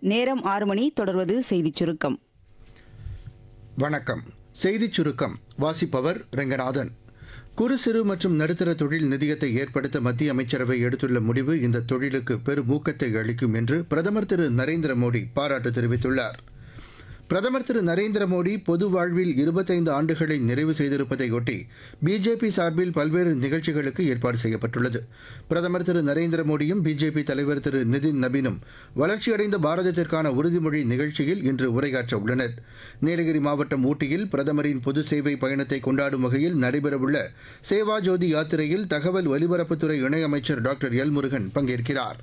நேரம் ஆறு மணி தொடர்வது செய்திச் சுருக்கம் வணக்கம் செய்திச் சுருக்கம் வாசிப்பவர் ரெங்கநாதன் குறு சிறு மற்றும் நடுத்தர தொழில் நிதியத்தை ஏற்படுத்த மத்திய அமைச்சரவை எடுத்துள்ள முடிவு இந்த தொழிலுக்கு பெரும் ஊக்கத்தை அளிக்கும் என்று பிரதமர் திரு நரேந்திர மோடி பாராட்டு தெரிவித்துள்ளார் பிரதமர் திரு நரேந்திர மோடி பொது வாழ்வில் இருபத்தைந்து ஆண்டுகளை நிறைவு செய்திருப்பதையொட்டி பிஜேபி சார்பில் பல்வேறு நிகழ்ச்சிகளுக்கு ஏற்பாடு செய்யப்பட்டுள்ளது பிரதமர் திரு நரேந்திர மோடியும் பிஜேபி தலைவர் திரு நிதின் நபீனும் வளர்ச்சியடைந்த பாரதத்திற்கான உறுதிமொழி நிகழ்ச்சியில் இன்று உரையாற்ற உள்ளனர் நீலகிரி மாவட்டம் ஊட்டியில் பிரதமரின் பொது சேவை பயணத்தை கொண்டாடும் வகையில் நடைபெறவுள்ள சேவா ஜோதி யாத்திரையில் தகவல் ஒலிபரப்புத்துறை இணையமைச்சர் டாக்டர் எல் முருகன் பங்கேற்கிறார்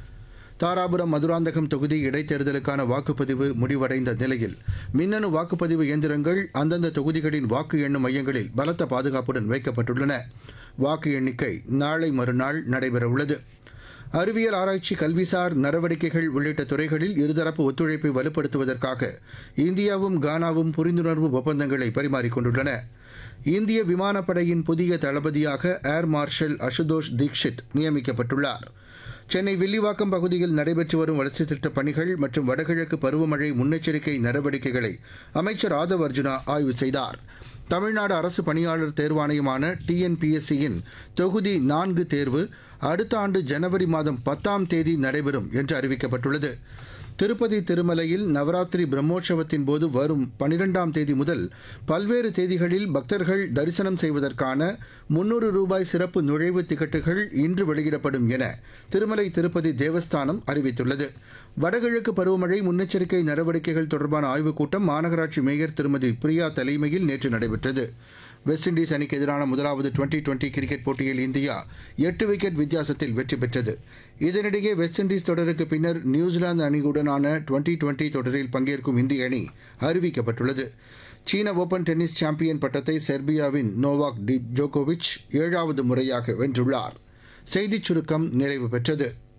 தாராபுரம் மதுராந்தகம் தொகுதி இடைத்தேர்தலுக்கான வாக்குப்பதிவு முடிவடைந்த நிலையில் மின்னணு வாக்குப்பதிவு இயந்திரங்கள் அந்தந்த தொகுதிகளின் வாக்கு எண்ணும் மையங்களில் பலத்த பாதுகாப்புடன் வைக்கப்பட்டுள்ளன வாக்கு எண்ணிக்கை நாளை மறுநாள் நடைபெறவுள்ளது அறிவியல் ஆராய்ச்சி கல்விசார் நடவடிக்கைகள் உள்ளிட்ட துறைகளில் இருதரப்பு ஒத்துழைப்பை வலுப்படுத்துவதற்காக இந்தியாவும் கானாவும் புரிந்துணர்வு ஒப்பந்தங்களை பரிமாறிக்கொண்டுள்ளன இந்திய விமானப்படையின் புதிய தளபதியாக ஏர் மார்ஷல் அசுதோஷ் தீக்ஷித் நியமிக்கப்பட்டுள்ளார் சென்னை வில்லிவாக்கம் பகுதியில் நடைபெற்று வரும் வளர்ச்சித் திட்டப் பணிகள் மற்றும் வடகிழக்கு பருவமழை முன்னெச்சரிக்கை நடவடிக்கைகளை அமைச்சர் ஆதவ் அர்ஜுனா ஆய்வு செய்தார் தமிழ்நாடு அரசு பணியாளர் தேர்வாணையமான டிஎன்பிஎஸ்சியின் தொகுதி நான்கு தேர்வு அடுத்த ஆண்டு ஜனவரி மாதம் பத்தாம் தேதி நடைபெறும் என்று அறிவிக்கப்பட்டுள்ளது திருப்பதி திருமலையில் நவராத்திரி பிரம்மோற்சவத்தின் போது வரும் பனிரெண்டாம் தேதி முதல் பல்வேறு தேதிகளில் பக்தர்கள் தரிசனம் செய்வதற்கான முன்னூறு ரூபாய் சிறப்பு நுழைவுத் டிக்கெட்டுகள் இன்று வெளியிடப்படும் என திருமலை திருப்பதி தேவஸ்தானம் அறிவித்துள்ளது வடகிழக்கு பருவமழை முன்னெச்சரிக்கை நடவடிக்கைகள் தொடர்பான ஆய்வுக் கூட்டம் மாநகராட்சி மேயர் திருமதி பிரியா தலைமையில் நேற்று நடைபெற்றது வெஸ்ட் இண்டீஸ் அணிக்கு எதிரான முதலாவது டுவெண்டி டுவெண்டி கிரிக்கெட் போட்டியில் இந்தியா எட்டு விக்கெட் வித்தியாசத்தில் வெற்றி பெற்றது இதனிடையே வெஸ்ட் இண்டீஸ் தொடருக்கு பின்னர் நியூசிலாந்து அணியுடனான டுவெண்டி டுவெண்டி தொடரில் பங்கேற்கும் இந்திய அணி அறிவிக்கப்பட்டுள்ளது சீன ஓபன் டென்னிஸ் சாம்பியன் பட்டத்தை செர்பியாவின் நோவாக் டி ஜோகோவிச் ஏழாவது முறையாக வென்றுள்ளார் செய்திச் சுருக்கம் நிறைவு பெற்றது